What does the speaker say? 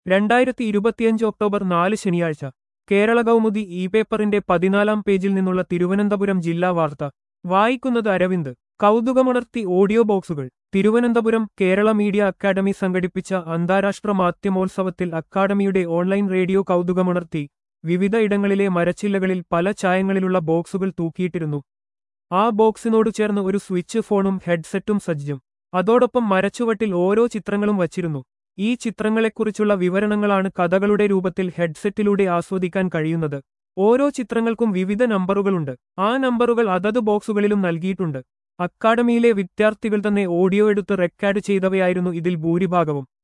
രണ്ടായിരത്തി ഇരുപത്തിയഞ്ച് ഒക്ടോബർ നാല് ശനിയാഴ്ച കേരള കൗമുദി ഇ പേപ്പറിന്റെ പതിനാലാം പേജിൽ നിന്നുള്ള തിരുവനന്തപുരം ജില്ലാ വാർത്ത വായിക്കുന്നത് അരവിന്ദ് കൗതുകമുണർത്തി ഓഡിയോ ബോക്സുകൾ തിരുവനന്തപുരം കേരള മീഡിയ അക്കാദമി സംഘടിപ്പിച്ച അന്താരാഷ്ട്ര മാധ്യമോത്സവത്തിൽ അക്കാദമിയുടെ ഓൺലൈൻ റേഡിയോ കൗതുകമുണർത്തി വിവിധ ഇടങ്ങളിലെ മരച്ചില്ലകളിൽ പല ചായങ്ങളിലുള്ള ബോക്സുകൾ തൂക്കിയിട്ടിരുന്നു ആ ബോക്സിനോട് ചേർന്ന് ഒരു സ്വിച്ച് ഫോണും ഹെഡ്സെറ്റും സജ്ജം അതോടൊപ്പം മരച്ചുവട്ടിൽ ഓരോ ചിത്രങ്ങളും വച്ചിരുന്നു ഈ ചിത്രങ്ങളെക്കുറിച്ചുള്ള വിവരണങ്ങളാണ് കഥകളുടെ രൂപത്തിൽ ഹെഡ്സെറ്റിലൂടെ ആസ്വദിക്കാൻ കഴിയുന്നത് ഓരോ ചിത്രങ്ങൾക്കും വിവിധ നമ്പറുകളുണ്ട് ആ നമ്പറുകൾ അതത് ബോക്സുകളിലും നൽകിയിട്ടുണ്ട് അക്കാഡമിയിലെ വിദ്യാർത്ഥികൾ തന്നെ ഓഡിയോ എടുത്ത് റെക്കോർഡ് ചെയ്തവയായിരുന്നു ഇതിൽ ഭൂരിഭാഗവും